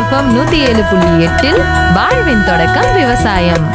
FM நூத்தி ஏழு புள்ளி எட்டில் வாழ்வின் தொடக்கம் விவசாயம்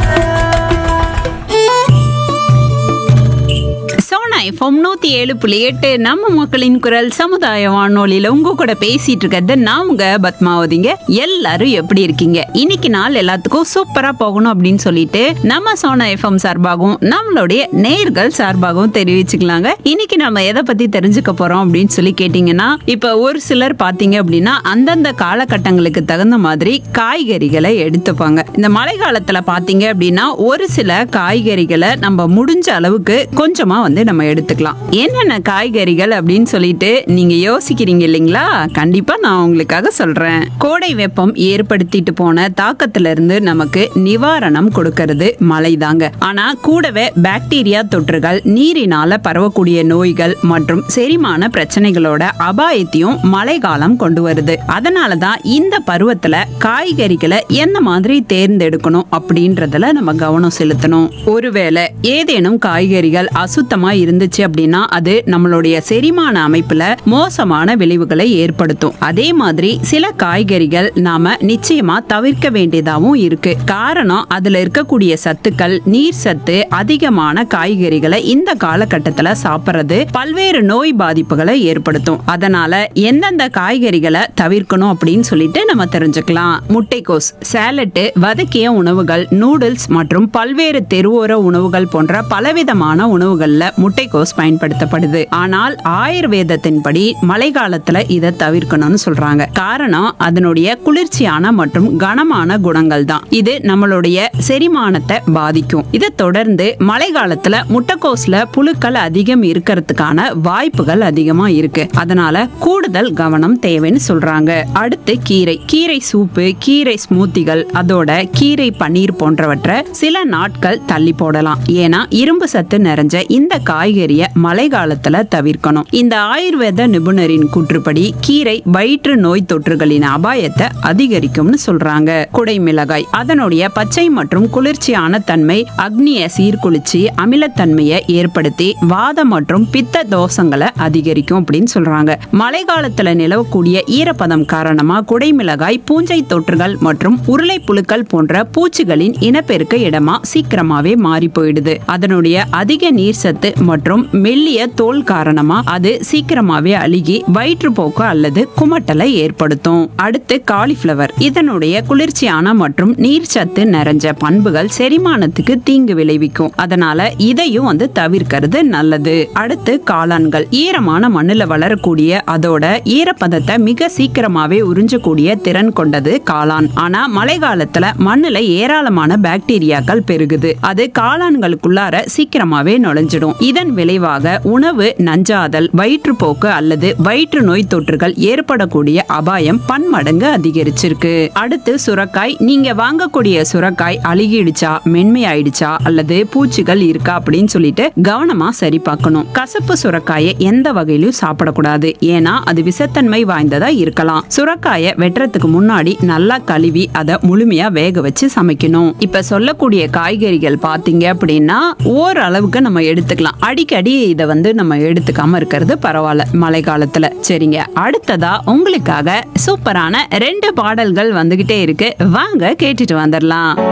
சோனா எஃப்எம் நூத்தி ஏழு புள்ளி எட்டு நம்ம மக்களின் குரல் சமுதாய வானொலியில உங்க கூட பேசிட்டு இருக்கிறது நான் உங்க பத்மாவதிங்க எல்லாரும் எப்படி இருக்கீங்க இன்னைக்கு நாள் எல்லாத்துக்கும் சூப்பரா போகணும் அப்படின்னு சொல்லிட்டு நம்ம சோனா எஃப்எம் சார்பாகவும் நம்மளுடைய நேர்கள் சார்பாகவும் தெரிவிச்சுக்கலாங்க இன்னைக்கு நம்ம எதை பத்தி தெரிஞ்சுக்க போறோம் அப்படின்னு சொல்லி கேட்டீங்கன்னா இப்ப ஒரு சிலர் பாத்தீங்க அப்படின்னா அந்தந்த காலகட்டங்களுக்கு தகுந்த மாதிரி காய்கறிகளை எடுத்துப்பாங்க இந்த மழை காலத்துல பாத்தீங்க அப்படின்னா ஒரு சில காய்கறிகளை நம்ம முடிஞ்ச அளவுக்கு கொஞ்சமா வந்து நம்ம எடுத்துக்கலாம் என்னென்ன காய்கறிகள் அப்படின்னு சொல்லிட்டு நீங்க யோசிக்கிறீங்க இல்லைங்களா கண்டிப்பா நான் உங்களுக்காக சொல்றேன் கோடை வெப்பம் ஏற்படுத்திட்டு போன தாக்கத்துல இருந்து நமக்கு நிவாரணம் கொடுக்கறது மழைதாங்க ஆனா கூடவே பாக்டீரியா தொற்றுகள் நீரினால பரவக்கூடிய நோய்கள் மற்றும் செரிமான பிரச்சனைகளோட அபாயத்தையும் மழைக்காலம் கொண்டு வருது அதனாலதான் இந்த பருவத்துல காய்கறிகளை எந்த மாதிரி தேர்ந்தெடுக்கணும் அப்படின்றதுல நம்ம கவனம் செலுத்தணும் ஒருவேளை ஏதேனும் காய்கறிகள் அசுத்தமா இருந்துச்சு அப்படின்னா அது நம்மளுடைய செரிமான அமைப்புல மோசமான விளைவுகளை ஏற்படுத்தும் அதே மாதிரி சில காய்கறிகள் நாம நிச்சயமா தவிர்க்க வேண்டியதாகவும் இருக்கு காரணம் அதுல இருக்கக்கூடிய சத்துக்கள் நீர் சத்து அதிகமான காய்கறிகளை இந்த காலகட்டத்துல சாப்பிடுறது பல்வேறு நோய் பாதிப்புகளை ஏற்படுத்தும் அதனால எந்தெந்த காய்கறிகளை தவிர்க்கணும் அப்படின்னு சொல்லிட்டு நம்ம தெரிஞ்சுக்கலாம் முட்டைக்கோஸ் சேலட்டு வதக்கிய உணவுகள் நூடுல்ஸ் மற்றும் பல்வேறு தெருவோர உணவுகள் போன்ற பலவிதமான உணவுகள்ல முட்டைக்கோஸ் பயன்படுத்தப்படுது ஆனால் ஆயுர்வேதத்தின்படி மழை காலத்துல இதை தவிர்க்கணும்னு சொல்றாங்க காரணம் அதனுடைய குளிர்ச்சியான மற்றும் கனமான குணங்கள் தான் இது நம்மளுடைய செரிமானத்தை பாதிக்கும் இதை தொடர்ந்து மழை காலத்துல முட்டைக்கோஸ்ல புழுக்கள் அதிகம் இருக்கிறதுக்கான வாய்ப்புகள் அதிகமா இருக்கு அதனால கூடுதல் கவனம் தேவைன்னு சொல்றாங்க அடுத்து கீரை கீரை சூப்பு கீரை ஸ்மூத்திகள் அதோட கீரை பன்னீர் போன்றவற்றை சில நாட்கள் தள்ளி போடலாம் ஏன்னா இரும்பு சத்து நிறைஞ்ச இந்த காய்கறிய மழை காலத்துல தவிர்க்கணும் இந்த ஆயுர்வேத நிபுணரின் கூற்றுப்படி கீரை வயிற்று நோய் தொற்றுகளின் அபாயத்தை அதிகரிக்கும்னு சொல்றாங்க குடைமிளகாய் அதனுடைய பச்சை மற்றும் குளிர்ச்சியான தன்மை அக்னிய சீர்குளிச்சு அமிலத்தன்மையை ஏற்படுத்தி வாதம் மற்றும் பித்த தோஷங்களை அதிகரிக்கும் அப்படின்னு சொல்றாங்க மழை காலத்துல நிலவக்கூடிய ஈரப்பதம் காரணமா குடைமிளகாய் பூஞ்சை தொற்றுகள் மற்றும் உருளை புழுக்கள் போன்ற பூச்சிகளின் இனப்பெருக்க இடமா சீக்கிரமாவே மாறி போயிடுது அதனுடைய அதிக நீர் சத்து மற்றும் மெல்லிய தோல் காரணமா அது சீக்கிரமாவே அழுகி வயிற்றுப்போக்கு அல்லது குமட்டலை ஏற்படுத்தும் அடுத்து காலிஃப்ளவர் இதனுடைய குளிர்ச்சியான மற்றும் நீர் சத்து நிறைஞ்ச பண்புகள் செரிமானத்துக்கு தீங்கு விளைவிக்கும் அதனால இதையும் வந்து தவிர்க்கிறது நல்லது அடுத்து காளான்கள் ஈரமான மண்ணுல வளரக்கூடிய அதோட ஈரப்பதத்தை மிக சீக்கிரமாவே உறிஞ்சக்கூடிய திறன் கொண்டது காளான் ஆனா மழை காலத்துல மண்ணுல ஏராளமான பாக்டீரியாக்கள் பெருகுது அது காளான்களுக்குள்ளார சீக்கிரமாவே நுழைஞ்சிடும் இதன் விளைவாக உணவு நஞ்சாதல் வயிற்றுப்போக்கு அல்லது வயிற்று நோய் தொற்றுகள் ஏற்படக்கூடிய அபாயம் பன்மடங்கு அதிகரிச்சிருக்கு அடுத்து சுரக்காய் நீங்க வாங்கக்கூடிய சுரக்காய் அழுகிடுச்சா மென்மையாயிடுச்சா அல்லது பூச்சிகள் இருக்கா அப்படின்னு சொல்லிட்டு கவனமா சரி பார்க்கணும் கசப்பு சுரக்காயை எந்த வகையிலும் சாப்பிடக்கூடாது ஏன்னா அது விஷத்தன்மை வாய்ந்ததா இருக்கலாம் சுரக்காயை வெட்டுறதுக்கு முன்னாடி நல்லா கழுவி அதை முழுமையா வேக வச்சு சமைக்கணும் இப்ப சொல்லக்கூடிய காய்கறிகள் பாத்தீங்க அப்படின்னா ஓரளவுக்கு நம்ம எடுத்துக்கலாம் அடிக்கடி இதை வந்து நம்ம எடுத்துக்காம இருக்கிறது பரவாயில்ல மழை காலத்துல சரிங்க அடுத்ததா உங்களுக்காக சூப்பரான ரெண்டு பாடல்கள் வந்துகிட்டே இருக்கு வாங்க கேட்டுட்டு வந்துடலாம்